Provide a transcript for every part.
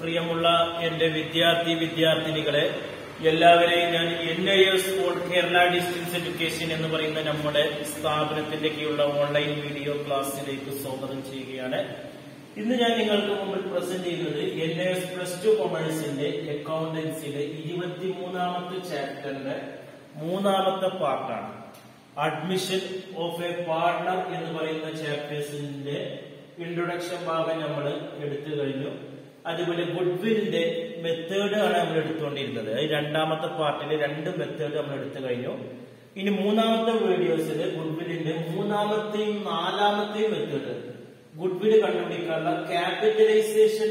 പ്രിയമുള്ള എന്റെ വിദ്യാർത്ഥി വിദ്യാർത്ഥിനികളെ എല്ലാവരെയും ഞാൻ N I S all Kerala distance education എന്ന് പറയുന്ന നമ്മുടെ സ്ഥാപനത്തിന്റെ കീഴിലുള്ള ഓൺലൈൻ വീഡിയോ ക്ലാസ്സിലേക്ക് സ്വാഗതം ചെയ്യുകയാണ് ഇന്ന് ഞാൻ നിങ്ങൾക്ക് മുമ്പിൽ പ്രസന്റ് ചെയ്യുന്നത് N I S plus two കൊമേഴ്സിന്റെ അക്കൗണ്ടൻസിയിലെ ഇരുപത്തിമൂന്നാമത്തെ ചാപ്റ്ററിന്റെ മൂന്നാമത്തെ പാർട്ടാണ് അഡ്മിഷൻ ഓഫ് എ പാർട്ണർ എന്ന് പറയുന്ന ചാപ്റ്റേഴ്സിന്റെ ഇൻട്രൊഡക്ഷൻ ഭാഗം നമ്മൾ എടുത്തു കഴിഞ്ഞു അതുപോലെ ഗുഡ്വില്ലിന്റെ മെത്തേഡ് ആണ് നമ്മൾ എടുത്തുകൊണ്ടിരുന്നത് അത് രണ്ടാമത്തെ പാർട്ടിലെ രണ്ട് മെത്തേഡ് നമ്മൾ എടുത്തു കഴിഞ്ഞു ഇനി മൂന്നാമത്തെ വീഡിയോസിൽ ഗുഡ്വില്ലിന്റെ മൂന്നാമത്തെയും നാലാമത്തെയും മെത്തേഡ് ഗുഡ്വില് കണ്ടുപിടിക്കാനുള്ള ക്യാപിറ്റലൈസേഷൻ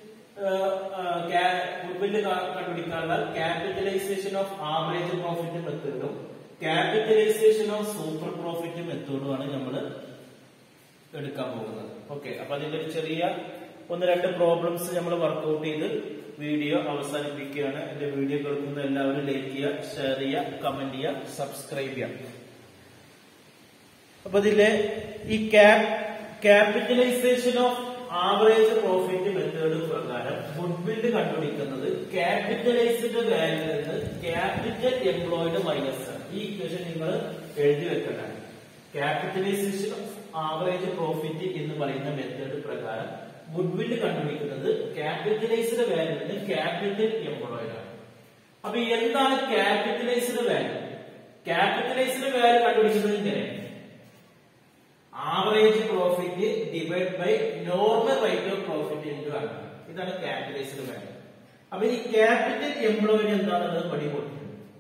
ഗുഡ്വില്ല് കണ്ടുപിടിക്കാനുള്ള ക്യാപിറ്റലൈസേഷൻ ഓഫ് ആവറേജ് പ്രോഫിറ്റ് മെത്തേഡും ക്യാപിറ്റലൈസേഷൻ ഓഫ് സൂപ്പർ പ്രോഫിറ്റ് മെത്തേഡുമാണ് നമ്മൾ എടുക്കാൻ പോകുന്നത് ഓക്കെ അപ്പൊ അതിന്റെ ഒരു ചെറിയ ഒന്ന് രണ്ട് പ്രോബ്ലംസ് നമ്മൾ വർക്ക്ഔട്ട് ചെയ്ത് വീഡിയോ അവസാനിപ്പിക്കുകയാണ് എന്റെ വീഡിയോ കേൾക്കുന്ന എല്ലാവരും ലൈക്ക് ചെയ്യുക ഷെയർ ചെയ്യുക കമന്റ് ചെയ്യുക സബ്സ്ക്രൈബ് ചെയ്യുക അപ്പൊ ഇതിലെ ഈ capitalisation of average profit method പ്രകാരം ഗുഡ്വില്ല് കണ്ടുപിടിക്കുന്നത് ക്യാപിറ്റലൈസ്ഡ് വാല്യൂ നിന്ന് ക്യാപിറ്റൽ എംപ്ലോയിഡ് മൈനസ് ആണ് ഈ ഇക്വേഷൻ നിങ്ങൾ എഴുതി വെക്കേണ്ടതാണ് ക്യാപിറ്റലൈസേഷൻ ഓഫ് ആവറേജ് പ്രോഫിറ്റ് എന്ന് പറയുന്ന മെത്തേഡ് പ്രകാരം ഗുഡ്വില്ല് കണ്ടുപിടിക്കുന്നത് ക്യാപിറ്റലൈസ്ഡ് വാല്യൂ നിന്ന് ക്യാപിറ്റൽ എംപ്ലോയിഡ് ആണ് അപ്പൊ എന്താണ് ക്യാപിറ്റലൈസ്ഡ് വാല്യൂ ക്യാപിറ്റലൈസ്ഡ് വാല്യൂ കണ്ടുപിടിക്കുന്നത് ഇങ്ങനെ average profit divide by normal rate of profit into ആണ് ഇതാണ് ക്യാപിറ്റലൈസ്ഡ് വാല്യൂ അപ്പൊ ഈ ക്യാപിറ്റൽ എംപ്ലോയിഡ് എന്താണെന്നുള്ളത് പടി കൊടുക്കുന്നു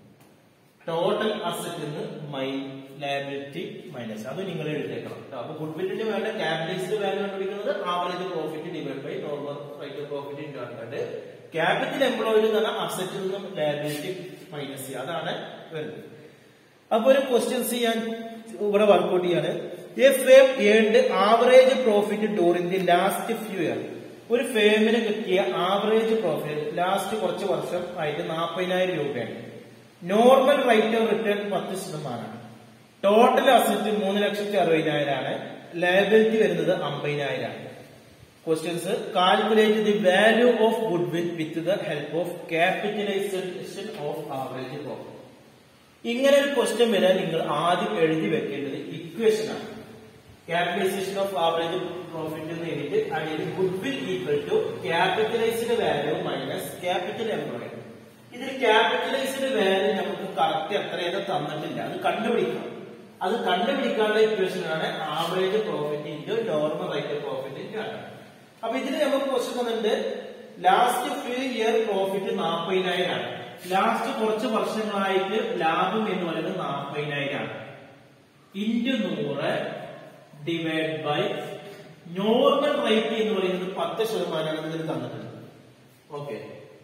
total asset my liability minus അത് നിങ്ങൾ എഴുതേക്കണം ട്ടോ. അപ്പൊ ഗുഡ്വില്ലിന്റെ വേണ്ട ക്യാപിറ്റലൈസ്ഡ് വാല്യൂ കണ്ടുപിടിക്കുന്നത് average profit divide by normal rate of profit into ആണ് ക്യാപിറ്റൽ എംപ്ലോയിഡ് എന്ന് പറഞ്ഞാൽ അസറ്റിൽ നിന്നും ലയബിലിറ്റി മൈനസ് ചെയ്യുക അതാണ് വരുന്നത് അപ്പൊ ഒരു ക്വസ്റ്റ്യൻസ് ഞാൻ ഇവിടെ വർക്ക്ഔട്ട് ചെയ്യാണ് a firm earned average profit during the last few year ഒരു ഫേമിന് കിട്ടിയ ആവറേജ് പ്രോഫിറ്റ് ലാസ്റ്റ് കുറച്ച് വർഷം ആയിട്ട് നാൽപ്പതിനായിരം രൂപയാണ് നോർമൽ റേറ്റ് ഓഫ് റിട്ടേൺ പത്ത് ശതമാനമാണ് ടോട്ടൽ അസറ്റ് മൂന്ന് ലക്ഷത്തി അറുപതിനായിരം ആണ് ലയബിലിറ്റി വരുന്നത് അമ്പതിനായിരം ആണ് questions calculate the value of goodwill with the help of capitalisation of average profit ഇങ്ങനെ ഒരു ക്വസ്റ്റ്യൻ വരാൻ നിങ്ങൾ ആദ്യം എഴുതി വെക്കേണ്ടത് ഇക്വേഷൻ ആണ് ക്യാപിറ്റലൈസേഷൻ ഓഫ് ആവറേജ് പ്രോഫിറ്റ് എന്ന് എഴുതിയിട്ട് അതിൽ goodwill equal to capitalised value minus capital employed ഇതിൽ ക്യാപിറ്റലൈസ്ഡ് വാല്യൂ നമുക്ക് കറക്റ്റ് എത്രയാണ് തന്നിട്ടില്ല അത് കണ്ടുപിടിക്കണം അത് കണ്ടുപിടിക്കാനുള്ള ഇക്വേഷൻ ആണ് average profit into normal rate profit into ആണ് അപ്പൊ ഇതിൽ നമുക്ക് ക്വസ്റ്റ്യൻ തന്നിട്ടുണ്ട് ലാസ്റ്റ് ഫ്യൂ ഇയർ പ്രോഫിറ്റ് നാൽപ്പതിനായിരം ആണ് ലാസ്റ്റ് കുറച്ച് വർഷങ്ങളായിട്ട് ലാഭം എന്ന് പറയുന്നത് നാൽപ്പതിനായിരം ആണ് ഇൻറ്റു നൂറ് ഡിവൈഡ് ബൈ നോർമൽ റേറ്റ് എന്ന് പറയുന്നത് പത്ത് ശതമാനമാണ് ഇതിൽ തന്നിട്ടുണ്ട് ഓക്കെ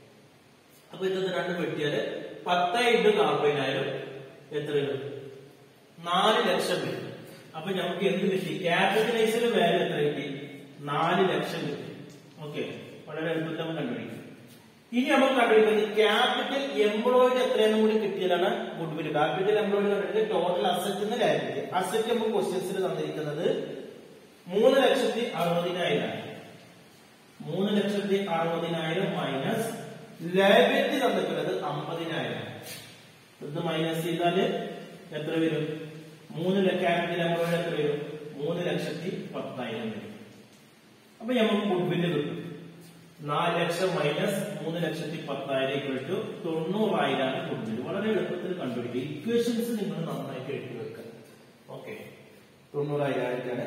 അപ്പൊ ഇത് രണ്ട് വെട്ടിയാല് പത്ത് ഇൻറ്റു നാൽപ്പതിനായിരം എത്ര വരും നാല് ലക്ഷം വരും അപ്പൊ നമുക്ക് എന്ത് കിട്ടി ക്യാപിറ്റലൈസ്ഡ് വാല്യൂ എത്ര കിട്ടി നാല് ലക്ഷം കിട്ടി ഓക്കെ വളരെ എളുപ്പത്തിൽ നമുക്ക് കണ്ടുപിടിക്കും ഇനി നമുക്ക് കണ്ടുപിടിക്കുന്നത് ക്യാപിറ്റൽ എംപ്ലോയിഡ് എത്രയെന്നും കൂടി കിട്ടിയതാണ് ഗുഡ്വിൽ ക്യാപിറ്റൽ എംപ്ലോയിഡ് കണ്ടിട്ട് ടോട്ടൽ അസറ്റ് ലയബിലിറ്റി അസറ്റ് നമുക്ക് ക്വസ്റ്റ്യൻസിൽ തന്നിരിക്കുന്നത് മൂന്ന് ലക്ഷത്തി അറുപതിനായിരം മൂന്ന് ലക്ഷത്തി അറുപതിനായിരം മൈനസ് ലയബിലിറ്റി തന്നിട്ടുള്ളത് അമ്പതിനായിരം ഇത് മൈനസ് ചെയ്താല് എത്ര വരും മൂന്ന് ക്യാപിറ്റൽ എംപ്ലോയിഡ് എത്ര വരും മൂന്ന് ലക്ഷത്തി പത്തായിരം വരും അപ്പൊ നമുക്ക് ഗുഡ്വില്ല് കിട്ടും നാല് ലക്ഷം മൈനസ് മൂന്ന് ലക്ഷത്തി പത്തായിരം ഈക്വൽ ടു തൊണ്ണൂറായിരം ഗുഡ്വില്ല് വളരെ എളുപ്പത്തിൽ കണ്ടുപിടിക്കുക ഇക്വേഷൻസ് നിങ്ങൾ നന്നായിട്ട് എഴുതി വെക്കുക ഓക്കെ തൊണ്ണൂറായിരമാണ്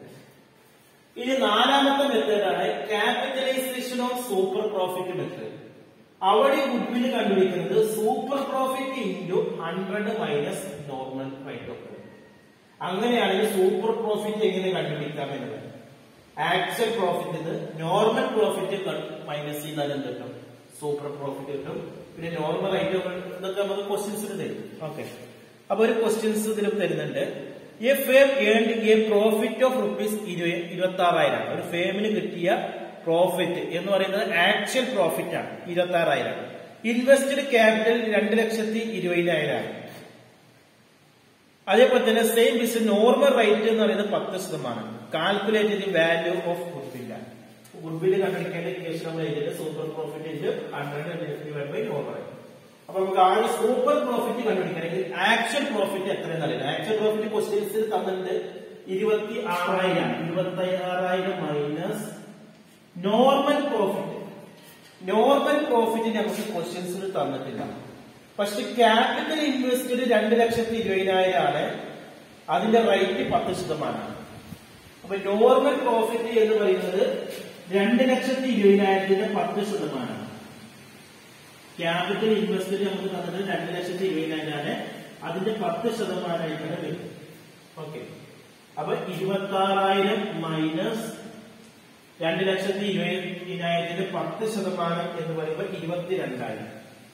ഇനി നാലാമത്തെ മെത്തേഡാണ് capitalisation of super profit method അവിടെ ഗുഡ്വില്ല് കണ്ടുപിടിക്കുന്നത് super profit into hundred minus normal rate of അങ്ങനെയാണെങ്കിൽ സൂപ്പർ പ്രോഫിറ്റ് എങ്ങനെ കണ്ടുപിടിക്കാം എന്നത് ആക്ച്വൽ പ്രോഫിറ്റ് ഇത് നോർമൽ പ്രോഫിറ്റ് മൈനസ് ചെയ്താൽ എന്ത് കിട്ടും സൂപ്പർ പ്രോഫിറ്റ് കിട്ടും പിന്നെ നോർമൽ റേറ്റ് ഓഫ് ഇതൊക്കെ നമുക്ക് ക്വസ്റ്റ്യൻസിൽ തരും ഓക്കെ അപ്പൊ ഒരു ക്വസ്റ്റ്യൻസ് ഇതിൽ തരുന്നുണ്ട് a firm earned a profit of rupees ഇരുപത്തി ആറായിരം ഒരു ഫേമിന് കിട്ടിയ പ്രോഫിറ്റ് എന്ന് പറയുന്നത് ആക്ച്വൽ പ്രോഫിറ്റ് ആണ് ഇരുപത്തി ആറായിരം ഇൻവെസ്റ്റഡ് ക്യാപിറ്റൽ രണ്ട് ലക്ഷത്തി ഇരുപതിനായിരം ആണ് അതേപോലെ തന്നെ സെയിം ബിസിനസ് നോർമൽ റേറ്റ് എന്ന് പറയുന്നത് പത്ത് ശതമാനം calculate the value of goodwill goodwill കണ്ടുപിടിക്കേണ്ട ഇക്വേഷൻ നമ്മൾ എഴുതിയിട്ട് super profit into hundred divide by normal അപ്പൊ നമുക്ക് ആദ്യം സൂപ്പർ പ്രോഫിറ്റ് കണ്ടുപിടിക്കണമെങ്കിൽ ആക്ച്വൽ പ്രോഫിറ്റ് എത്രയെന്ന് അറിയില്ല ആക്ച്വൽ പ്രോഫിറ്റ് ക്വസ്റ്റ്യൻസിൽ തന്നിട്ടുണ്ട് ഇരുപത്തി ആറായിരം ഇരുപത്തി ആറായിരം minus normal profit normal profit നമുക്ക് ക്വസ്റ്റ്യൻസിൽ തന്നിട്ടില്ല പക്ഷെ ക്യാപിറ്റൽ ഇൻവെസ്റ്റഡ് രണ്ട് ലക്ഷത്തി ഇരുപതിനായിരം ആണ് അതിന്റെ റേറ്റ് പത്ത് ശതമാനമാണ് അപ്പൊ നോർമൽ പ്രോഫിറ്റ് എന്ന് പറയുന്നത് രണ്ട് ലക്ഷത്തി ഇരുപതിനായിരത്തിന്റെ പത്ത് ശതമാനമാണ് ക്യാപിറ്റൽ ഇൻവെസ്റ്റഡ് നമുക്ക് തന്നത് രണ്ട് ലക്ഷത്തി ഇരുപതിനായിരം ആണ് അതിന്റെ പത്ത് ശതമാനമായിട്ടാണ് വരുന്നത് ഓക്കെ അപ്പൊ ഇരുപത്തി ആറായിരം മൈനസ് രണ്ട് ലക്ഷത്തി ഇരുപതിനായിരത്തിന്റെ പത്ത് ശതമാനം എന്ന് പറയുമ്പോൾ ഇരുപത്തിരണ്ടായിരം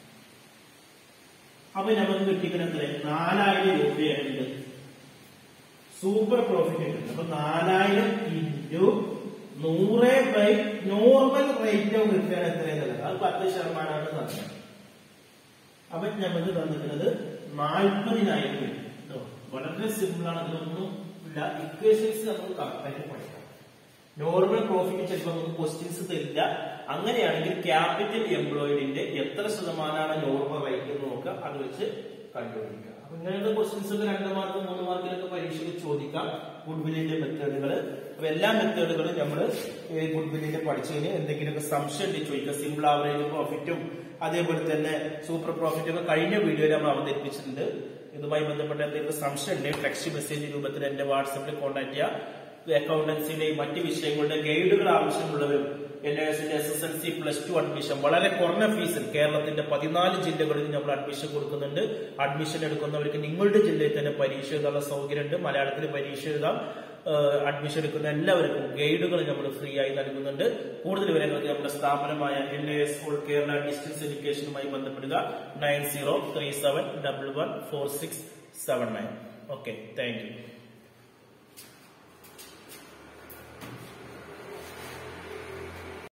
അപ്പൊ നമുക്ക് കിട്ടിക്കുന്നത് എത്ര നാലായിരം രൂപയാണ് ഇത് സൂപ്പർ പ്രോഫിറ്റ് കിട്ടുന്നത് അപ്പൊ നാലായിരം ഇൻറ്റു നൂറ് by normal rate of return എത്രയെന്നുള്ളത് അത് പത്ത് ശതമാനമാണ് തന്നത് അപ്പൊ നമുക്ക് തന്നിട്ടുള്ളത് നാൽപ്പതിനായിരം വരും കേട്ടോ വളരെ സിമ്പിൾ ആണ് അതിലൊന്നും ഇല്ല ഇക്വേഷൻസ് നമുക്ക് കറക്റ്റായിട്ട് പഠിക്കാം നോർമൽ പ്രോഫിറ്റ് ചിലപ്പോൾ നമുക്ക് ക്വസ്റ്റ്യൻസ് തരില്ല അങ്ങനെയാണെങ്കിൽ ക്യാപിറ്റൽ എംപ്ലോയിഡിന്റെ എത്ര ശതമാനമാണ് നോർമൽ റേറ്റ് എന്ന് നോക്കുക അത് വെച്ച് കണ്ടുപിടിക്കുക അപ്പൊ ഇങ്ങനെയുള്ള ക്വസ്റ്റ്യൻസ് ഒക്കെ രണ്ട് മാർക്ക് മൂന്ന് മാർക്കിലൊക്കെ പരീക്ഷയിൽ ചോദിക്കാം ഗുഡ്വില്ലിന്റെ മെത്തേഡുകൾ അപ്പൊ എല്ലാ മെത്തേഡുകളും നമ്മൾ ഗുഡ്വില്ലിന്റെ പഠിച്ചതിന് എന്തെങ്കിലുമൊക്കെ സംശയം ഉണ്ടെങ്കിൽ ചോദിക്കുക സിമ്പിൾ ആവറേജ് പ്രോഫിറ്റും അതേപോലെ തന്നെ സൂപ്പർ പ്രോഫിറ്റും ഒക്കെ കഴിഞ്ഞ വീഡിയോയിൽ നമ്മൾ അവതരിപ്പിച്ചിട്ടുണ്ട് ഇതുമായി ബന്ധപ്പെട്ട എന്തെങ്കിലും സംശയം ഉണ്ടെങ്കിൽ ടെക്സ്റ്റ് മെസ്സേജ് രൂപത്തിൽ എന്റെ വാട്സപ്പിൽ കോൺടാക്ട് ചെയ്യുക അക്കൗണ്ടൻസിന്റെയും മറ്റ് വിഷയങ്ങളുടെ ഗൈഡുകൾ ആവശ്യമുള്ളവരും N S S S L C plus two admission വളരെ കുറഞ്ഞ ഫീസിൽ കേരളത്തിന്റെ പതിനാല് ജില്ലകളിൽ നമ്മൾ അഡ്മിഷൻ കൊടുക്കുന്നുണ്ട് അഡ്മിഷൻ എടുക്കുന്നവർക്ക് നിങ്ങളുടെ ജില്ലയിൽ തന്നെ പരീക്ഷ എഴുതാനുള്ള സൗകര്യമുണ്ട് മലയാളത്തിൽ പരീക്ഷ എഴുതാം അഡ്മിഷൻ എടുക്കുന്ന എല്ലാവർക്കും ഗൈഡുകൾ നമ്മൾ ഫ്രീ ആയി നൽകുന്നുണ്ട് കൂടുതൽ വിവരങ്ങൾക്ക് നമ്മുടെ സ്ഥാപനമായ N A school Kerala distance എഡ്യൂക്കേഷനുമായി ബന്ധപ്പെടുക nine zero three seven double one four six seven nine okay thank U